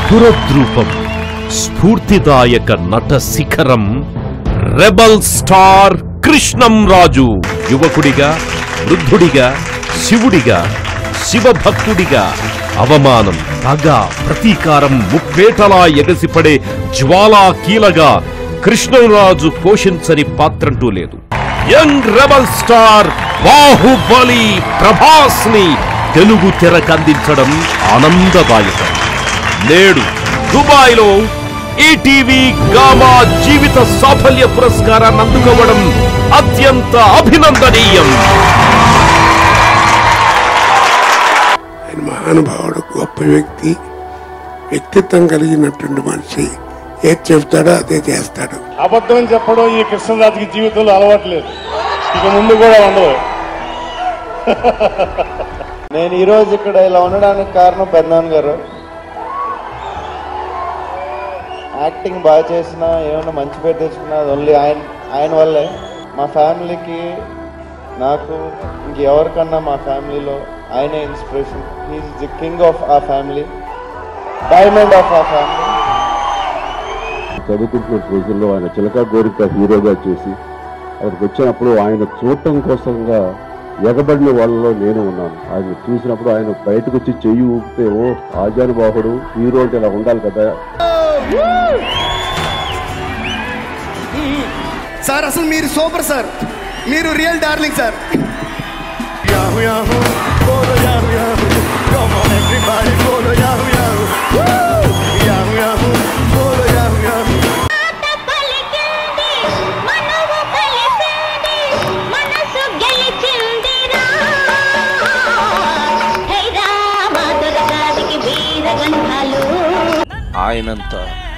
స్ఫురద్రూపం స్ఫూర్తిదాయక నట శిఖరం rebel star కృష్ణం రాజు యువకుడిగా వృద్ధుడిగా శివుడిగా శివభక్తుడిగా అవమానం పగ ప్రతీకారం ముప్పేటలా ఎగసిపడే జ్వాలా కీలగా కృష్ణంరాజు పోషించని పాత్రంటూ లేదు young rebel star Baahubali Prabhas ని తెలుగు తెరకందించడం ఆనందదాయకం నేడు దుబాయ్ లో ఈటీవీ గామా జీవిత సాఫల్య పురస్కారాన్ని అందుకోవడం అత్యంత అభినందనీయం ఆయన మహానుభావుడు గొప్ప వ్యక్తి వ్యక్తిత్వం కలిగినటువంటి మనిషి ఏది చెప్తాడో అదే చేస్తాడు అబద్ధం చెప్పడం ఈ కృష్ణరాజుకి జీవితంలో అలవాట్లేదు ఇక ముందు కూడా ఉండదు నేను ఈరోజు ఇక్కడ ఇలా ఉండడానికి కారణం పెద్దనాన్న గారు యాక్టింగ్ బాగా చేసినా ఏమైనా మంచి పేరు తెచ్చుకున్నా అది ఓన్లీ ఆయన ఆయన వల్లే మా ఫ్యామిలీకి నాకు ఇంకెవరికన్నా మా ఫ్యామిలీలో ఆయనే inspiration he's the king of a family diamond of a family చదువుకుంటున్న రోజుల్లో ఆయన చిలక గోరిక హీరోగా చేసి అక్కడికి వచ్చినప్పుడు ఆయన చూడటం కోసంగా ఎగబడిన వాళ్ళలో నేను ఉన్నాను ఆయన చూసినప్పుడు ఆయన బయటకు వచ్చి చెయ్యి ఊపితే ఓ ఆజానుబాహుడు హీరో అంటే ఇలా ఉండాలి కదా సార్ అసలు మీరు సూపర్ సార్ మీరు real darling sir yahoo yahoo బోలో yahoo yahoo come on everybody బోలో యాహూ యాహూ యాహూ యాహూ బోలో యాహూ యాహూ పలికింది మనవు కలిసింది మనసు గెలిచిందిరా హే రామ దొరగాదికి వీరగంధాలు ఆయనంత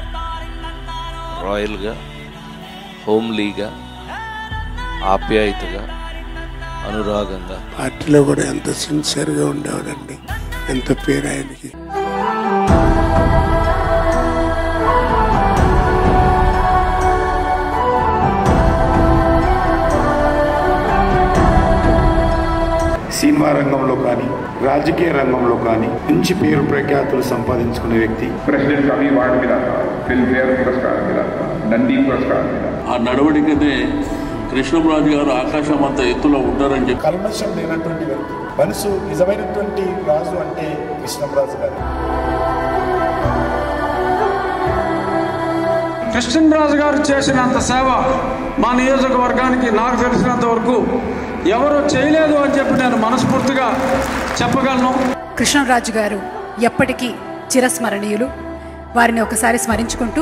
రాయల్గా హోమ్లీగా ఆప్యాయతగా అనురాగంగా పార్టీలో కూడా ఎంత సిన్సియర్గా ఉండేవాడండి ఎంత పేరు ఆయనకి సినిమా రంగంలో కానీ రాజకీయ రంగంలో కానీ మంచి పేరు ప్రఖ్యాతులు సంపాదించుకునే వ్యక్తి प्रेसिडेंट का अवार्ड मिला था फिल्म फेयर पुरस्कार मिला था नंदी पुरस्कार मिला ఆ నడవడికనే కృష్ణరాజు గారు ఆకాశం అంత ఎత్తులో ఉంటారని చెప్పి కల్మషం లేనటువంటి వ్యక్తి మనసు నిజమైనటువంటి రాజు అంటే కృష్ణరాజు గారు కృష్ణరాజు గారు చేసినంత సేవ మా నియోజకవర్గానికి నాకు తెలిసినంత వరకు ఎవరు చేయలేదు అని చెప్పి నేను మనస్ఫూర్తిగా చెప్పగలను కృష్ణరాజు గారు ఎప్పటికీ చిరస్మరణీయులు వారిని ఒకసారి స్మరించుకుంటూ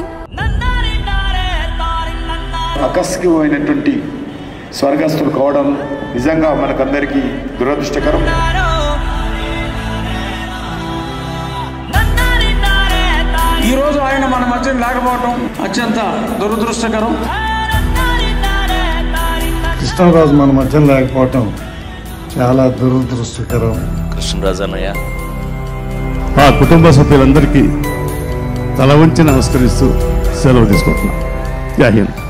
అకస్మికమైనటువంటి స్వర్గస్థులు కావడం నిజంగా మనకందరికీ దురదృష్టకరం ఈ రోజు ఆయన మన మధ్య లేకపోవడం అత్యంత దురదృష్టకరం కృష్ణరాజు మన మధ్య లేకపోవటం చాలా దురదృష్టకరం కృష్ణరాజు అన్నయ్య ఆ కుటుంబ సభ్యులందరికీ తల వంచి నమస్కరిస్తూ సెలవు తీసుకుంటున్నాను జై హింద్